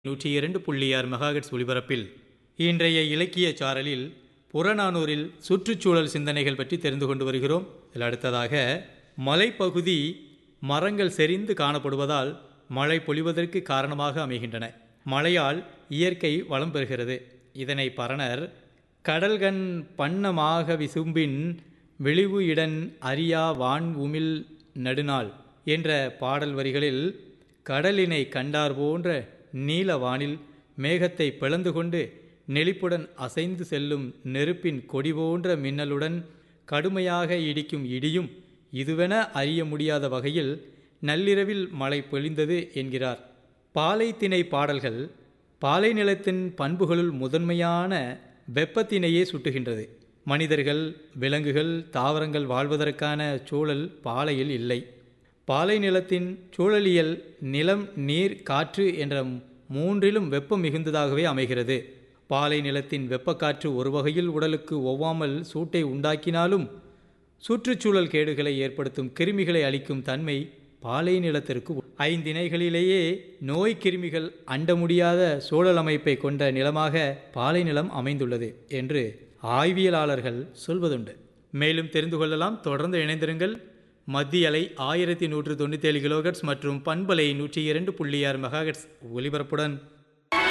நூற்றி இரண்டு புள்ளி ஆறு மெகாஹெட்ஸ் ஒலிபரப்பில் இன்றைய இலக்கிய சாரலில் புறநானூரில் சுற்றுச்சூழல் சிந்தனைகள் பற்றி தெரிந்து கொண்டு வருகிறோம் இதில் அடுத்ததாக மலைப்பகுதி மரங்கள் செறிந்து காணப்படுவதால் மழை பொழிவதற்கு காரணமாக அமைகின்றன மழையால் இயற்கை வளம் பெறுகிறது இதனை பரணர் கடல்கண் பண்ணமாக விசும்பின் விழிவு இடன் அரியா வான் உமிழ் நடுநாள் என்ற பாடல் வரிகளில் கடலினை கண்டார் போன்ற நீல வானில் மேகத்தை பிளந்து கொண்டு நெளிப்புடன் அசைந்து செல்லும் நெருப்பின் கொடி போன்ற மின்னலுடன் கடுமையாக இடிக்கும் இடியும் இதுவென அறிய முடியாத வகையில் நள்ளிரவில் மழை பொழிந்தது என்கிறார் பாலை திணை பாடல்கள் பாலை நிலத்தின் பண்புகளுள் முதன்மையான வெப்பத்தினையே சுட்டுகின்றது மனிதர்கள் விலங்குகள் தாவரங்கள் வாழ்வதற்கான சூழல் பாலையில் இல்லை பாலை நிலத்தின் சூழலியல் நிலம் நீர் காற்று என்ற மூன்றிலும் வெப்பம் மிகுந்ததாகவே அமைகிறது பாலை நிலத்தின் வெப்பக்காற்று ஒரு வகையில் உடலுக்கு ஒவ்வாமல் சூட்டை உண்டாக்கினாலும் சுற்றுச்சூழல் கேடுகளை ஏற்படுத்தும் கிருமிகளை அளிக்கும் தன்மை பாலை நிலத்திற்கு ஐந்திணைகளிலேயே நோய் கிருமிகள் அண்ட முடியாத சூழல் அமைப்பை கொண்ட நிலமாக பாலை நிலம் அமைந்துள்ளது என்று ஆய்வியலாளர்கள் சொல்வதுண்டு மேலும் தெரிந்து கொள்ளலாம் தொடர்ந்து இணைந்திருங்கள் மத்திய அலை ஆயிரத்தி நூற்று தொண்ணூற்றி ஏழு கிலோகட்ஸ் மற்றும் பண்பலை நூற்றி இரண்டு புள்ளி ஆறு மெகாஹெட்ஸ் ஒலிபரப்புடன்